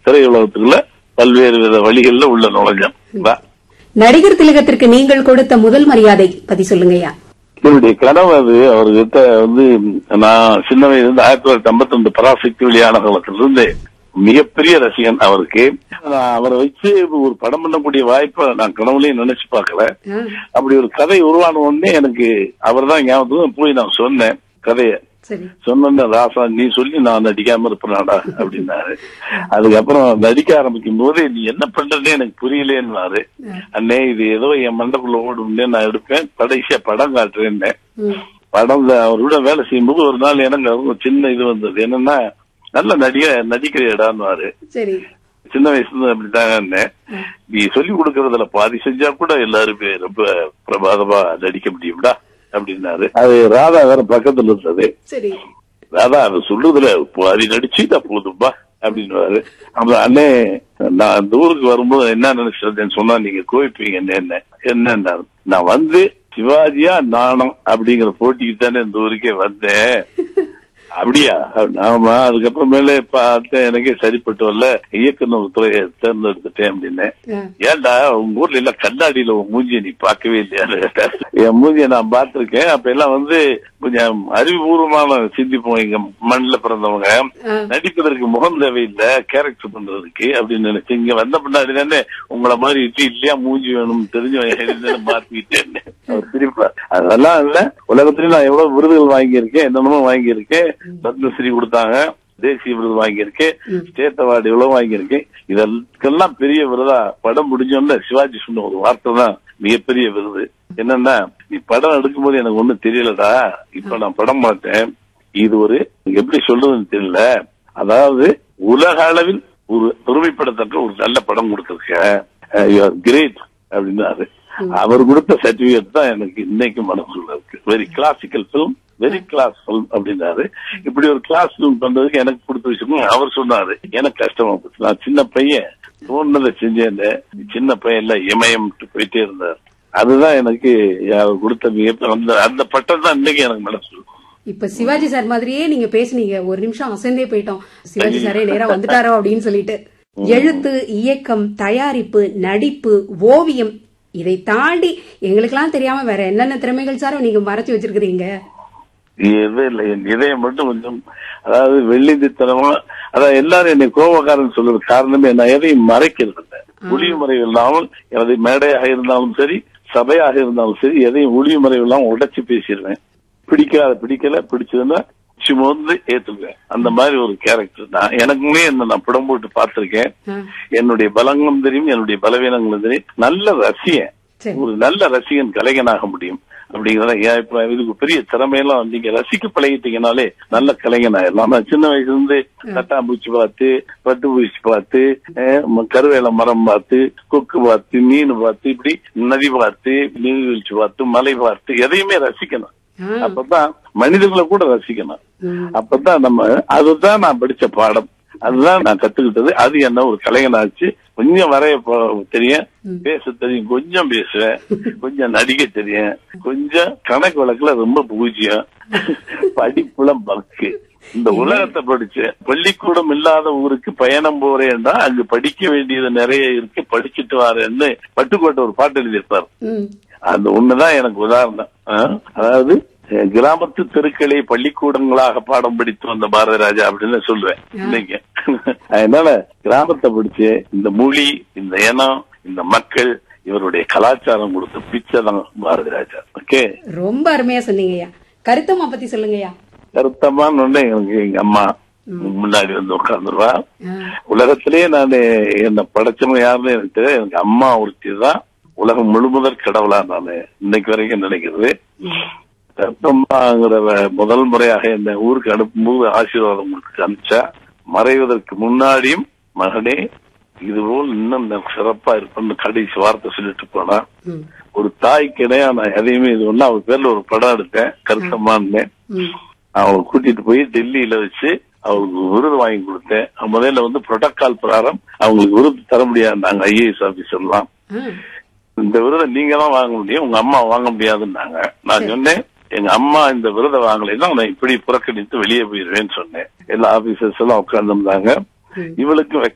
திரையுலகத்துக்குள்ள பல்வேறு வித வழிகள்ல உள்ள நுழைஞ்சேன் வா. நடிகர் திலகத்திற்கு நீங்கள் கொடுத்த முதல் மரியாதை பத்தி சொல்லுங்கய்யா என்னுடைய கனவு அது அவர்கிட்ட வந்து நான் சின்ன வயதுல இருந்து ஆயிரத்தி தொள்ளாயிரத்தி ஐம்பத்தி ரெண்டு பராசக்தி வெளியான காலத்திலிருந்து மிகப்பெரிய ரசிகன் அவருக்கு நான் அவரை வச்சு ஒரு படம் பண்ணக்கூடிய வாய்ப்பை நான் கனவுலயும் நினைச்சு பார்க்கல ஆ, அப்படி ஒரு கதை உருவான உடனே எனக்கு அவர் தான் ஞாபகத்துக்கு போய் நான் சொன்னேன் கதைய சரி சொன்ன ராசா நீ சொல்லி நான் நடிக்காம இருப்பேனாடா அப்படின்னாரு அதுக்கப்புறம் நடிக்க ஆரம்பிக்கும் போது நீ என்ன பண்றேன்னு எனக்கு புரியலேன்னாரு அண்ணே இது ஏதோ என் மண்டக்குள்ள ஓடும்னே நான் எடுப்பேன் கடைசியா படம் காட்டுறேன்னு ம், படம் அவரோட வேலை செய்யும்போது ஒரு நாள் எனக்கு ஒரு சின்ன இது வந்தது என்னன்னா நல்ல நடிக நடிக்கிறியடான்னு சரி சின்ன வயசுல இருந்து அப்படித்தாங்க இருந்தேன். நீ சொல்லி கொடுக்கறதுல பாதி செஞ்சா கூட எல்லாருமே ரொம்ப பிரபாதமா நடிக்க முடியும்டா அப்படின்னாரு அது ராதா வேற பக்கத்துல இருந்தது சரி ராதா அது சொல்றதுல பாதி நடிச்சுட்டா போதும்பா அப்படின்னு அப்புறம் அண்ணே நான் அந்த ஊருக்கு வரும்போது என்ன நினைச்சிருந்தேன்னு சொன்னா நீங்க கோவிப்பீங்க என்ன என்ன நான் வந்து சிவாஜியா நாணம் அப்படிங்கிற போட்டிக்கு தானே இந்த ஊருக்கே வந்தேன் அப்படியா ஆமா அதுக்கப்புறமேலே பார்த்தேன் எனக்கே சரிப்பட்டு வரல இயக்குனர் துறையை தேர்ந்தெடுத்துட்டேன் அப்படின்னு ஆ, ஏன்டா உங்க ஊர்ல எல்லாம் கண்ணாடியில உன் மூஞ்சிய நீ பார்க்கவே இல்லையான்னு கேட்டாரு. என் மூஞ்சிய நான் பார்த்திருக்கேன் அப்ப எல்லாம் வந்து கொஞ்சம் அறிவுபூர்வமான சிந்திப்போம் எங்க மண்ணில் பிறந்தவங்க ஆ. நடிப்பதற்கு முகம் தேவையில்லை கேரக்டர் பண்றதுக்கு அப்படின்னு நினைச்சு இங்க வந்த பின்னாடி தானே உங்களை மாதிரி இட்லி இல்லையா மூஞ்சி வேணும் தெரிஞ்சு மாத்திக்கிட்டேன் அவர் சிரிப்பார் அதெல்லாம் இல்ல உலகத்திலயும் நான் எவ்வளவு விருதுகள் வாங்கியிருக்கேன் என்னென்னமோ வாங்கியிருக்கேன் பத்மஸ்ரீ கொடுத்தாங்க தேசிய விருது வாங்கியிருக்கேன் ஸ்டேட் அவார்டு இவ்வளவு வாங்கியிருக்கேன் இதற்கெல்லாம் பெரிய விருதா படம் முடிஞ்சோன்னு சிவாஜி சொன்ன ஒரு வார்த்தை தான் மிகப்பெரிய விருது என்னன்னா நீ படம் எடுக்கும்போது எனக்கு ஒண்ணும் தெரியலடா இப்ப நான் படம் பார்த்தேன் இது ஒரு எப்படி சொல்றதுன்னு தெரியல அதாவது உலக அளவில் ஒரு பெருமைப்படத்தக்க ஒரு நல்ல படம் கொடுத்திருக்க கிரேட் அப்படின்னாரு அவர் கொடுத்த சர்டிபிகேட் தான் எனக்கு இன்னைக்கு மனசுல இருக்கு very classical film very class film அப்படின்னாரு இப்படி ஒரு கிளாஸ் பிலிம் பண்றதுக்கு எனக்கு கொடுத்த விஷயம் அவர் சொன்னாரு எனக்கு கஷ்டமா போச்சு நான் சின்ன பையன் தோணுனதை செஞ்சேன் சின்ன பையன் இல்ல இமயம் போயிட்டே இருந்தார் அதுதான் எனக்கு அவர் கொடுத்த மிக அந்த அந்த பட்டம் தான் இன்னைக்கு எனக்கு மனசு இருக்கும். இப்ப சிவாஜி சார் மாதிரியே நீங்க பேசுனீங்க ஒரு நிமிஷம் அசந்தே போயிட்டோம் சிவாஜி சாரே நேரா வந்துட்டாரோ அப்படின்னு சொல்லிட்டு எழுத்து இயக்கம் தயாரிப்பு நடிப்பு ஓவியம் இதை தாண்டி எங்களுக்கெல்லாம் தெரியாம வேற என்னென்ன திறமைகள் சாரோ நீங்க மறைச்சு வச்சிருக்கிறீங்க எதுவும் இல்லை என் இதயம் மட்டும் கொஞ்சம் அதாவது வெள்ளித்தனமா அதாவது எல்லாரும் என்னை கோபக்காரன் சொல்றது காரணமே நான் எதையும் மறைக்கிறது இல்லை ஒளிவு மறைவு இல்லாமல் எனது மேடையாக இருந்தாலும் சரி சபையாக இருந்தாலும் சரி எதையும் ஒளிவு மறைவு இல்லாமல் உடைச்சு பேசிடுவேன் பிடிக்காத பிடிக்கல பிடிச்சதுன்னா சுமந்து ஏத்துக்குவேன் அந்த மாதிரி ஒரு கேரக்டர் தான் எனக்குமே என்ன நான் படம் போட்டு பார்த்திருக்கேன் ஆ, என்னுடைய பலங்களும் தெரியும் என்னுடைய பலவீனங்களும் தெரியும் நல்ல ரசிகன் சரி ஒரு நல்ல ரசிகன் கலைஞனாக முடியும் அப்படிங்கறத என் அபிப்பிராயம். இதுக்கு பெரிய திறமையெல்லாம் நீங்க ரசிக்க பழகிட்டீங்கனாலே நல்ல கலைஞன் ஆயிடலாம் நான் சின்ன வயசுல இருந்து கட்டாம்பூச்சி பார்த்து பட்டுப்பூச்சி பார்த்து அஹ், ம- கருவேல மரம் பார்த்து கொக்கு பார்த்து மீன் பார்த்து இப்படி நதி பார்த்து நீர்வீழ்ச்சி பார்த்து மலை பார்த்து எதையுமே ரசிக்கணும் ஆ, அப்பதான் மனிதர்களை கூட ரசிக்கணும் ம், அப்பதான் நம்ம அதுதான் நான் படிச்ச பாடம் அதுதான் நான் கத்துக்கிட்டது அது என்ன ஒரு கலைஞனாச்சு கொஞ்சம் வரைய போ- தெரியும் பேச தெரியும் கொஞ்சம் பேசுவேன் கொஞ்சம் நடிக்க தெரியும் கொஞ்சம் கணக்கு வழக்குல ரொம்ப பூஜ்யம் படிப்புல பக்கு இந்த உலகத்தை படிச்சேன் பள்ளிக்கூடம் இல்லாத ஊருக்கு பயணம் போறேன்டா அங்கு படிக்க வேண்டியது நிறைய இருக்கு படிச்சுட்டு வரேன்னு பட்டுக்கோட்டை ஒரு பாட்டு எழுதியிருப்பார் ம், அந்த ஒண்ணுதான் எனக்கு உதாரணம் ஆ? அதாவது அஹ், கிராமத்து தெருக்களை பள்ளிக்கூடங்களாக பாடம் படித்து வந்த பாரதி ராஜா அப்படின்னு சொல்லுவேன் இன்னைக்கு அதனால கிராமத்தை படிச்சு இந்த மொழி இந்த இனம் இந்த மக்கள் இவருடைய கலாச்சாரம் கொடுத்த பிச்சை தான் பாரதி ராஜா ஓகே ரொம்ப அருமையா சொன்னீங்கய்யா கருத்தம்மா பத்தி சொல்லுங்கய்யா கருத்தமான ஒண்ணு எனக்கு எங்க அம்மா முன்னாடி வந்து உட்கார்ந்துருவா ஆ, உலகத்திலேயே நான் என்ன படைச்சவங்க யாருன்னு எனக்கு தெரியாது எனக்கு அம்மா ஒருத்தி தான் உலகம் முழுமுதற் கடவுளா நான் இன்னைக்கு வரைக்கும் நினைக்கிறது கருத்தம்மாங்கிற முதல் முறையாக என்ன ஊருக்கு அனுப்பும்போது ஆசீர்வாதம் கொடுத்து அனுப்பிச்சா மறைவதற்கு முன்னாடியும் மகனே இதுபோல் இன்னும் நான் சிறப்பா இருப்பேன்னு கடைசி வார்த்தை சொல்லிட்டு போனா ம், ஒரு தாய்க்கு இடையா நான் எதையுமே இது ஒண்ணு அவ பேர்ல ஒரு படம் எடுத்தேன் கருத்தம்மான்னு ம், அவளை கூட்டிட்டு போய் டெல்லியில வச்சு அவங்களுக்கு விருது வாங்கி கொடுத்தேன் அவ முதல்ல வந்து புரோட்டோகால் பிரகாரம் அவங்களுக்கு விருது தர முடியாது நாங்க ஐஏஎஸ் ஆபீசர்லாம் ஆ, இந்த விருதை நீங்க தான் வாங்க முடியும் உங்க அம்மா வாங்க முடியாதுன்னாங்க நான் சொன்னேன் எங்க அம்மா இந்த விருதை வாங்கலைன்னா நான் இப்படி புறக்கணித்து வெளியே போயிருவேன்னு சொன்னேன் எல்லா ஆபீசர்ஸ் எல்லாம் உட்கார்ந்துருந்தாங்க ம். இவளுக்கு